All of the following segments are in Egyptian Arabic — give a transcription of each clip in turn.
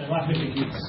واحد في الكيس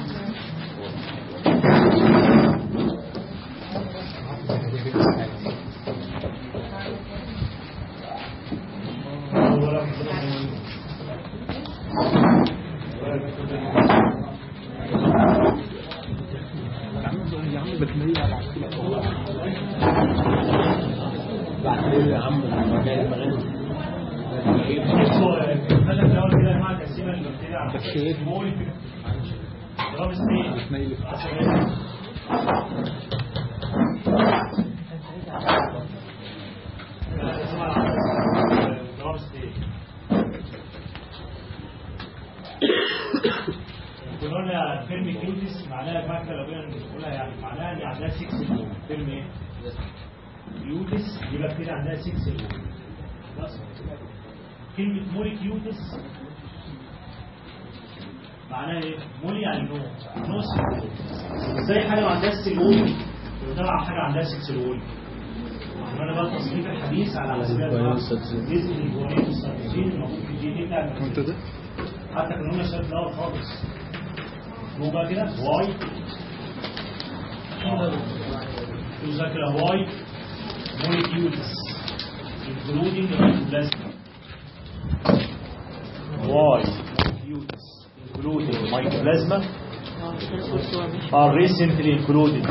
قلنا فيلم كيوتس معناها فاكره لو جينا نقولها يعني معناها ان عندها 6 سلول فيلم ايه؟ كيوتس دي بكتيريا عندها 6 سلول خلاص كلمة مولي كيوتس معناها ايه؟ مولي يعني نوع نوع سلول ازاي حاجة ما عندهاش سلول وطبعا حاجة عندها 6 سلول انا بقى تصنيف الحديث على اساس جزء من الجوانب السيتوسين المفروض في الجي دي بتاع منتدى حتى كانوا قلنا الشرط الاول خالص مو بقى كده واي تذكر واي molecules including the mycoplasma واي molecules including mycoplasma are recently included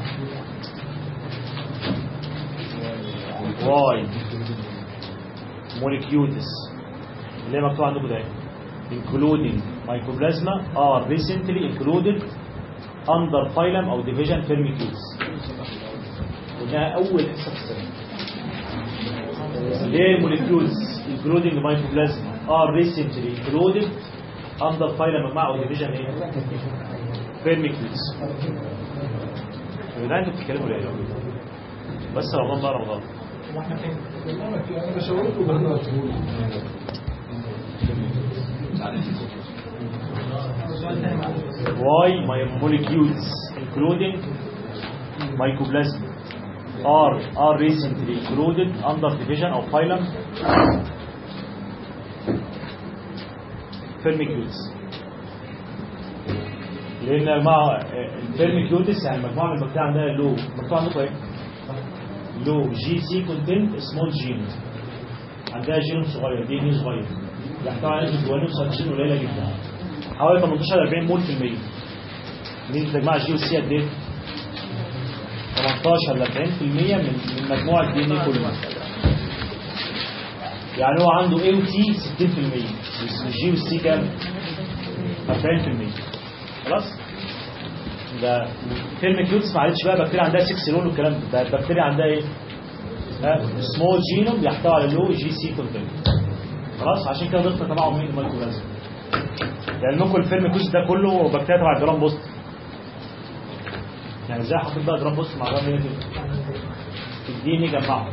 واي molecules اللي هي مكتوب عندكم ده including mycoplasma are recently included under phylum أو division Firmicutes وده أول حصة في السنة ليه molecules including mycoplasma are recently included under phylum مجموعة أو division إيه؟ Firmicutes وده أنتوا بتتكلموا ليه؟ بس رمضان بقى رمضان why my molecules including mycoplasma are are recently included under division of phylum Firmicutes لان مع الفيرميكيوتس يعني مجموعه من البكتيريا عندها لو مكتوب عندكم ايه؟ لو جي سي كونتنت سمول جين عندها جينوم صغير دي ان صغير يحتوي على نسبه جوانب سيتوسين قليله جدا حوالي 18 40 مول في المية نسبة تجمع الجي سي قد ايه؟ 18 ل 40% من من مجموع الدي ان كله يعني هو عنده اي وتي 60% بس الجي والسي كام؟ 40% خلاص؟ ده فيلم كيوتس معلش بقى بكتيريا عندها 6 سيلول والكلام ده ده البكتيريا عندها ايه؟ سمول جينوم يحتوي على اللو جي سي كونتنت خلاص عشان كده ضفنا تبعهم مين المايكروبلازم لانكم الفيلم كوز ده كله بكتيريا تبع الجرام بوست يعني ازاي حطيت بقى جرام بوست مع جرام نيجاتيف تديني جمعهم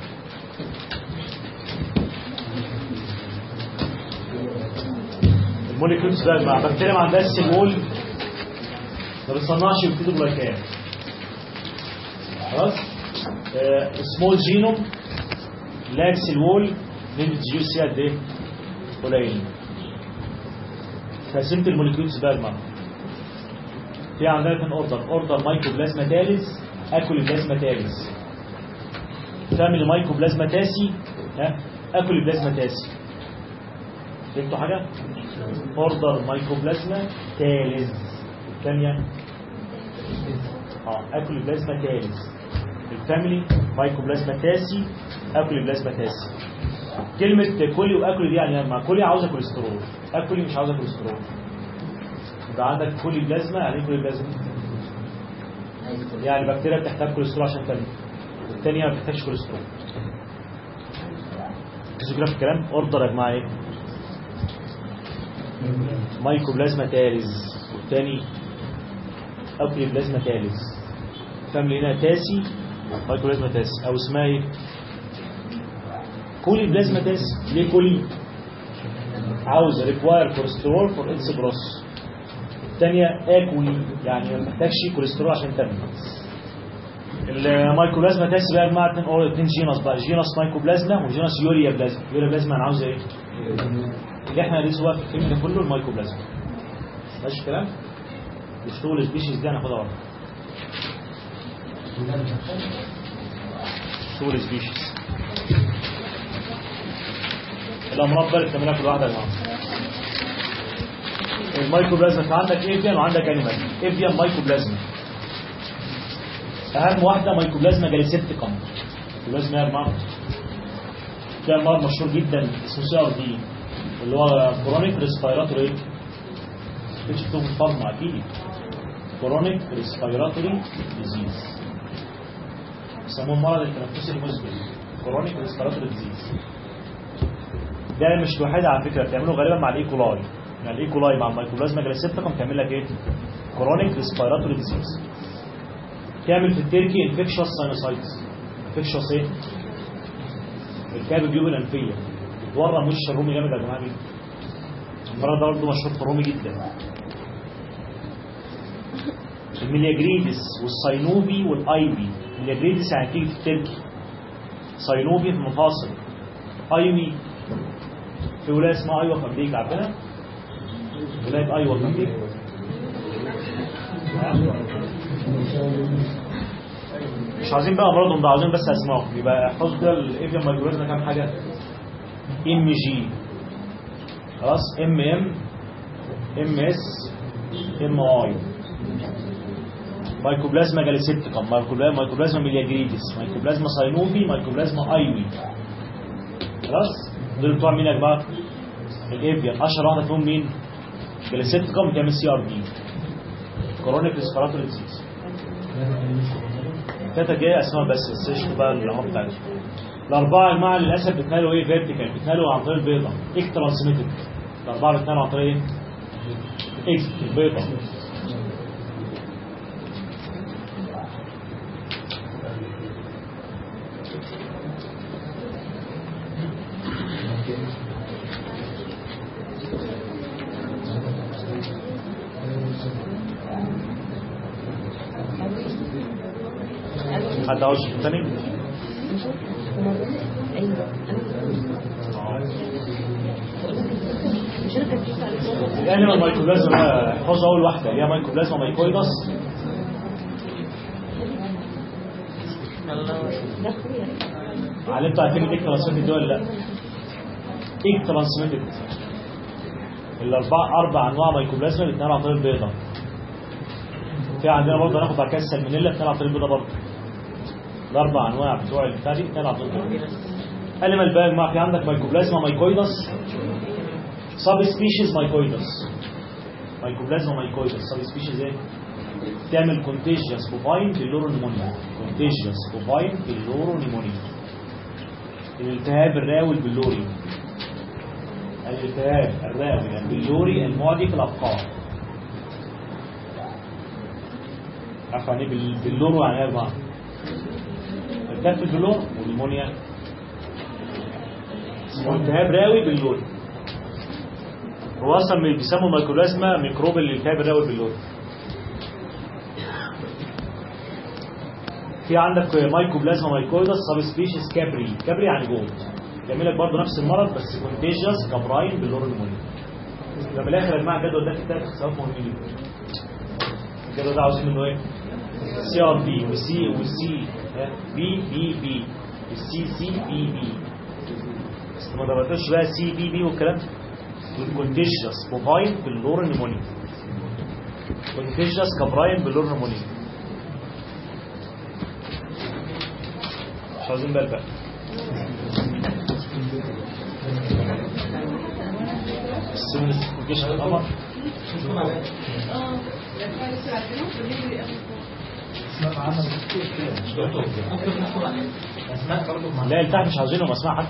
الموليكيولز بقى مع بكتيريا ما عندهاش سيمول ما بتصنعش بكتيريا جلايكان خلاص سمول جينوم لاكس الوول نسبة جي سي قد ايه؟ قليل تقسيمة الموليكيولز بقى المرة في عندنا اثنين اوردر اوردر مايكوبلازما تالز اكل بلازما تالز فاميلي مايكوبلازما تاسي ها اكل بلازما تاسي فهمتوا حاجة؟ اوردر مايكوبلازما تالز الثانية اه اكل بلازما تالز الفاميلي مايكوبلازما تاسي اكل بلازما تاسي كلمة كولي واكل دي يعني مع كولي عاوزة كوليسترول اكلي مش عاوزة كوليسترول يبقى عندك كولي بلازما يعني ايه كولي بلازما يعني البكتيريا بتحتاج كوليسترول عشان تنمو والثانية ما بتحتاجش كوليسترول ركزوا كده في الكلام اوردر يا جماعة ايه مايكوبلازما تالز والثاني اكل بلازما تالز فاميلي هنا تاسي مايكوبلازما تاسي او اسمها ايه كولي بلازما تاسي ليه كولي عاوزه ريكواير كوليسترول فور اتس بروس الثانيه اكولي يعني ما محتاجش كوليسترول عشان تنمو المايكوبلازما تاسي بقى يا جماعه اتنين اور اتنين جينوس بقى جينوس مايكوبلازما وجينوس يوريا بلازما يوريا بلازما انا عاوزه ايه اللي احنا هندرسه بقى في الفيلم ده كله المايكوبلازما ماشي الكلام وشغل السبيشيز دي هناخدها ورا شغل سبيشيز الامراض بقى اللي بتعملها كل واحده يا جماعه المايكروبلازما انت عندك افيان وعندك انيمال افيان مايكروبلازما اهم واحده مايكروبلازما جاليسيبتيكم مايكروبلازما يا جماعه ده مرض مشهور جدا اسمه سي ار دي اللي هو كرونيك ريسبيراتوري مش بتكون فارما اكيد كرونيك ريسبيراتوري ديزيز بيسموه مرض التنفسي المزمن كرونيك ريسبيراتوري ديزيز ده مش الوحيد على فكره بتعمله غالبا مع الايكولاي يعني الايكولاي مع الميكروبلازما جلاسيبتيكم تعمل لك ايه كرونيك ريسبيراتوري ديزيز تعمل في التركي انفكشوس ساينوسايتس انفكشوس ايه الكاب الجيوب الانفيه بتورم وش الرومي جامد يا جماعه جدا المرض ده برضه مشهور في الرومي جدا الميلياجريدس والساينوبي والايبي الميلياجريدس يعني تيجي في التركي ساينوبي في المفاصل ايبي في ولايه اسمها ايوه في امريكا عارفينها؟ ولايه ايوه في امريكا مش عايزين بقى امراضهم ده عايزين بس اسمائهم يبقى احفظوا كده الايفيان مايكروبلازما كام حاجه ام جي خلاص ام ام ام اس ام اي مايكوبلازما جاليسيبتيكم مايكوبلازما ميلياجريدس مايكوبلازما ساينوفي مايكوبلازما ايوي خلاص دول بتوع مين يا جماعه الافيان اشهر واحده فيهم مين جاليسيبتيكم بتعمل سي ار دي كرونيك ريسبيراتوري ديزيز التلاته جايه اسمها بس بس ايش بقى العمر بتاعتهم الاربعه يا جماعه للاسف بيتنالوا ايه فيرتيكال بيتنالوا عن طريق البيضه اكس ترانسميتد الاربعه بيتنالوا عن طريق ايه اكس البيضه حد عاوز شيء تاني؟ الانيمال مايكروبلازما احفظ اول واحده هي مايكروبلازما مايكويدس علمتوا عارفين ايه ترانسميتد دي ولا لا؟ ايه ترانسميتد الاربع اربع انواع مايكروبلازما بتنال عن طريق البيضه في عندنا برضه هناخد بعد كده السالمونيلا بتنال عن طريق البيضه برضه الاربع انواع بتوع البتاع دي بتنال عن طريق البيضه انيمال بقى يا جماعه في عندك مايكروبلازما مايكويدس سب سبيشيز مايكويدس مايكوبلازما مايكويدس سب سبيشيز ايه تعمل كونتيجيوس بوفاين باللورونيمونيا كونتيجيوس بوفاين باللورونيمونيا الالتهاب الراوي البلوري الالتهاب الراوي البلوري المعدي في الابقار عارف يعني ايه بال- باللورو يعني ايه يا جماعه التهاب في البلور والنيمونيا اسمه التهاب راوي باللوري هو اصلا بيسموا مايكروبلازما ميكروب الالتهاب الرئوي باللون في عندك مايكوبلازما مايكويدس سب سبيشيز كابري كابري يعني جولد يعمل لك برضه نفس المرض بس كونتيجيوس كابراين باللور الموني يبقى من الاخر يا جماعه الجدول ده فيه ثلاث اختيارات مهمين جدا الجدول ده عاوزين منه ايه؟ سي ار بي وسي وسي بي بي بي السي سي بي بي بس ما ضربتوش بقى سي بي بي والكلام ده والكونتيجيوس بوفاين باللور نيمونيا كونتيجيوس كابراين باللور نيمونيا مش عاوزين بقى بقى السمن الجيش القمر لا اللي تحت مش عاوزينهم اسمع حد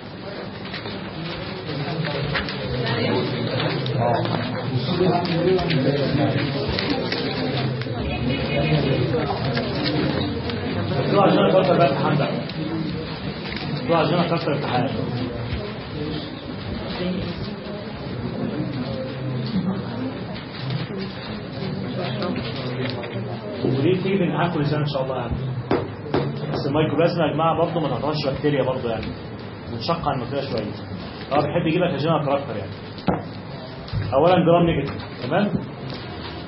دول عشان اكتر بقى امتحان بقى دول عشان اكتر امتحان ودي بتيجي في الامتحان كل سنه ان شاء الله يعني بس الميكروبلازما يا جماعه برضه ما تعتبرش بكتيريا برضه يعني متشقه عن المكتيريا شويه هو بيحب يجيبها كجنرال كاركتر يعني اولا جرام نيجاتيف تمام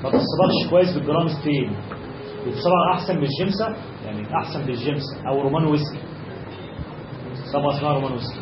ما تصبغش كويس بالجرام ستين بتصبغ احسن من الجمسة يعني احسن من الجمسة او رومان ويسكي صبغه اسمها رومان ويسكي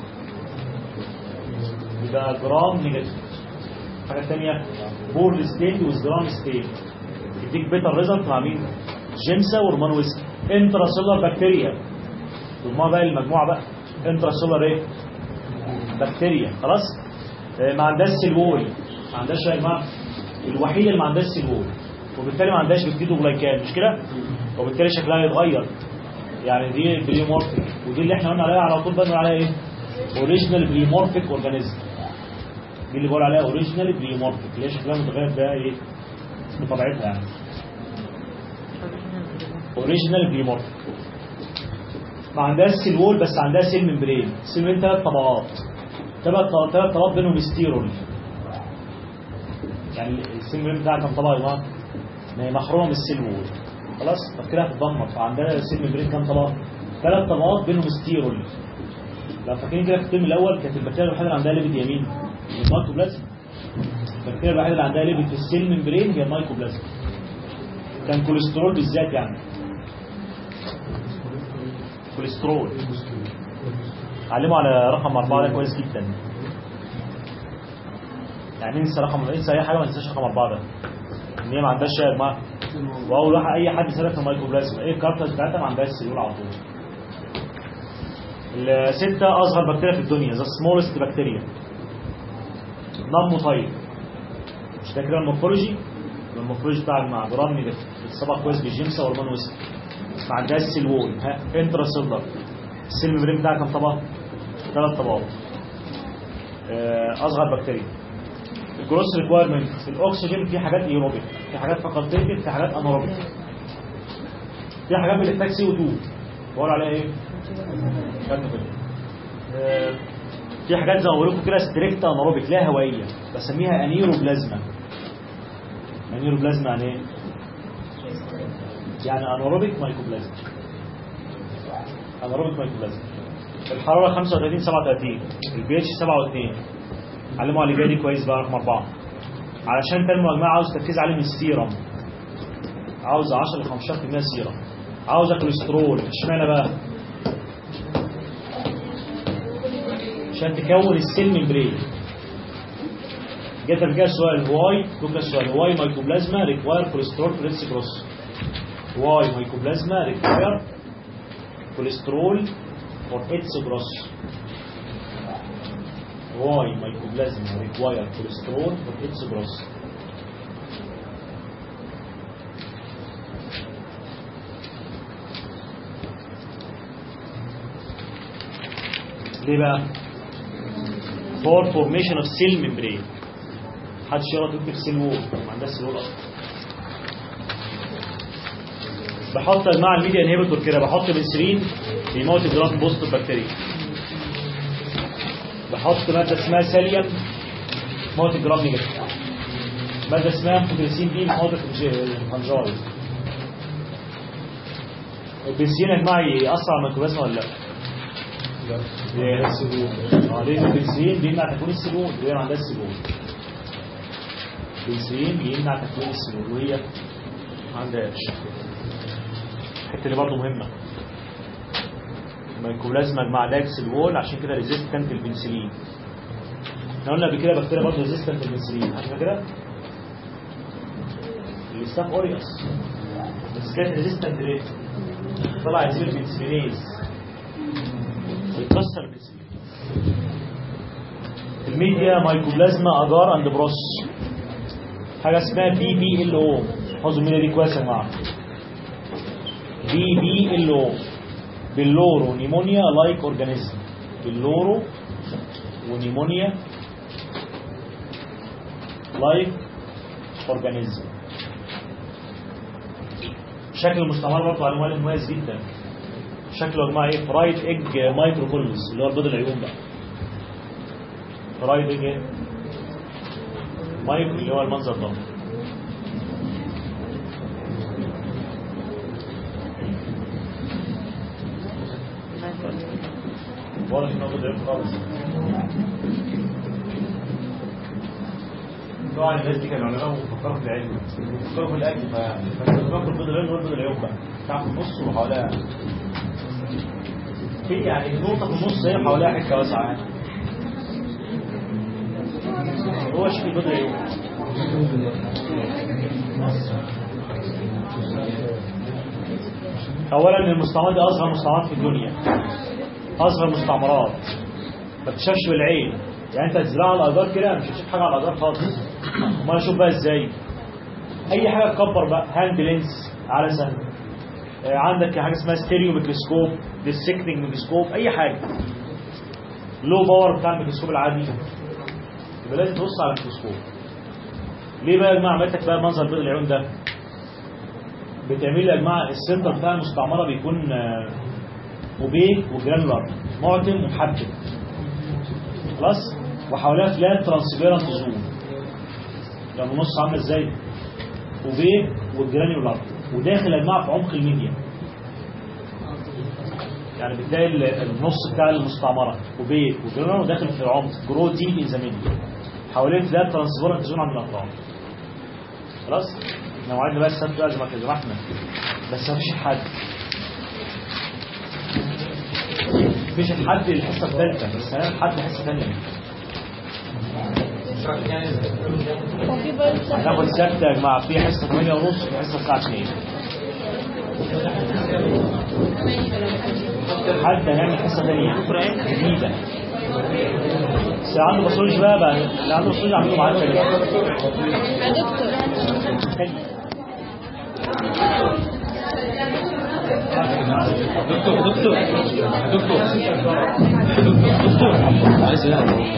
يبقى جرام نيجاتيف حاجه ثانيه بورد ستين وجرام ستين يديك بيتر ريزلت مع مين جيمسا ورومان ويسكي انترا سيلر بكتيريا ثم بقى المجموعه بقى انترا سيلر ايه بكتيريا خلاص آه، ما عندهاش سيل وول ما عندهاش يا جماعه الوحيده اللي ما عندهاش سيل وول وبالتالي ما عندهاش بكتيريا وجلايكان مش كده وبالتالي شكلها يتغير يعني دي بليمورفيك ودي اللي احنا قلنا عليها على طول بنقول عليها ايه اوريجينال بليمورفيك اورجانيزم دي اللي بقول عليها اوريجينال بليمورفيك اللي هي شكلها متغير ده ايه بطبيعتها يعني اوريجينال بليمورفيك ما عندهاش سيل وول بس عندها سيل ممبرين سيل ممبرين ثلاث طبقات ثلاث ثلاث طبقات بينهم ستيرول يعني السيل ممبرين بتاعها كام طبقه يا جماعه؟ ما هي محرومه من السيل وول خلاص فكده هتتدمر فعندنا السيل ممبرين كام طبقه؟ ثلاث طبقات بينهم ستيرول لو فاكرين كده في الترم الاول كانت البكتيريا الوحيده اللي عندها ليبيد يمين المايكوبلازم البكتيريا الوحيده اللي عندها ليبيد في السيل ممبرين هي المايكوبلازم كان كوليسترول بالذات يعني كوليسترول علموا على رقم أربعة ده كويس جدا يعني انسى رقم انسى اي حاجه ما تنساش رقم أربعة ده ان هي ما عندهاش يا جماعه واول واحد اي حد سالك في المايكروبلازم ايه الكارتج بتاعتها ما عندهاش سيول على طول الستة أصغر بكتيريا في الدنيا ذا سمولست بكتيريا نون موتايل مش ده كده المورفولوجي المورفولوجي بتاع مع جرام بتصبغ كويس بالجيمسا والمان ويسك ما عندهاش سيل وول ها انترا سيلر السيل ميمبرين بتاعها كام طبقه؟ ثلاث طبقات آه، اصغر بكتيريا الجروس ريكوايرمنت في الاكسجين في حاجات ايروبيك في حاجات فاكولتيف في حاجات اناروبيك في حاجات بتحتاج سي او 2 بقول عليها ايه؟ خدنا كده آه، في حاجات زي ما بقول لكم كده ستريكت اناروبيك لا هوائيه بسميها انيروبلازما انيروبلازما يعني ايه؟ يعني اناروبيك مايكوبلازما اناروبيك مايكوبلازما الحراره 35 37 البي اتش 7 و2 علموا على الإجابة دي كويس بقى رقم أربعة علشان تنمو يا جماعة عاوز تركيز عالي من السيرم عاوز 10 ل 15% سيرم عاوز كوليسترول اشمعنى بقى؟ عشان تكون السيل ممبرين جت رجع السؤال واي دوك السؤال واي مايكوبلازما ريكواير كوليسترول في ريتس كروس واي مايكوبلازما ريكواير كوليسترول فور اتس جروس why mycoplasma require cholesterol for its growth ليه بقى for formation of cell membrane محدش يقرا تكتب سيل وول ما عندهاش سيل وول اصلا بحط مع الميديا انهبيتور كده بحط بنسلين بيموت الجرام بوست بكتيريا بحط مادة اسمها ساليوم موت الجرام نيجاتيف مادة اسمها فوتنسين دي موت الفنجاي البنسين يا جماعة يأثر على الميكروبلازما ولا لا؟ اه ليه البنسين بيمنع تكوين السلول وهي ما عندهاش سلول البنسين بيمنع تكوين السلول وهي ما عندهاش الحته دي برضه مهمه الميكوبلازما مع لاكس الوول عشان كده ريزيستنت البنسلين احنا قلنا قبل كده بكتيريا برضه ريزيستنت البنسلين عشان كده الاستاف اوريوس بس كانت ريزيستنت ليه؟ طلع يزيد البنسلينيز ويكسر البنسلين الميديا مايكوبلازما اجار اند بروس حاجه اسمها بي بي ال او حفظوا الميديا دي كويس يا جماعه بي بي ال او باللورو نيمونيا لايك اورجانيزم باللورو ونيمونيا لايك اورجانيزم شكل المستعمر برضه على الموال مميز جدا شكله يا جماعه ايه فرايد ايج مايكروكولز اللي هو البيض العيون بقى فرايد ايج ايه مايكرو اللي هو المنظر ده واضح ان هو بيض خالص طبعا الناس دي كانوا علماء وفكروا في العلم فكروا في الاكل فانت باكل بيض العيون والبيض العيون بقى بتاع في النص وحواليها في يعني النقطه في النص هي حواليها حته واسعه يعني هو شكل بيض العيون اولا المستعمرات دي اصغر مستعمرات في الدنيا اصغر مستعمرات ما بتشافش بالعين يعني انت تزرع على الادار كده مش هتشوف حاجه على الادار خالص امال اشوف بقى ازاي اي حاجه تكبر بقى هاند لينس على سهل آه، عندك حاجه اسمها ستيريو ميكروسكوب ديسكتنج ميكروسكوب اي حاجه لو باور بتاع الميكروسكوب العادي يبقى لازم تبص على الميكروسكوب ليه بقى يا جماعه عملتك بقى منظر بيض العيون ده بتعمل يا جماعه السنتر بتاع المستعمره بيكون آه، اوبيك وجرانولار معتم ومحدد خلاص وحواليها فلات ترانسبيرنت زون لما النص عامل ازاي اوبيك والجرانولار وداخل يا جماعه في عمق الميديا يعني بتلاقي ال- النص بتاع المستعمره اوبيك وجرانولار وداخل في العمق جرو ديب ان ذا ميديا حوالين فلات ترانسبيرنت زون عند الاطراف خلاص احنا وعدنا بقى السبت بقى زي ما كده احنا بس مفيش حد مفيش حد الحصه الثالثه بس انا حد حصه ثانيه هو في برضه هناخد سبت يا جماعه في حصه 8 ونص وفي حصه الساعه 2 حد هنعمل حصه ثانيه جديده بس اللي عنده بصولوجي بقى بقى اللي عنده بصولوجي عاملينه معانا يا جماعه يا دكتور دكتور دكتور دكتور دكتور دكتور عايز ايه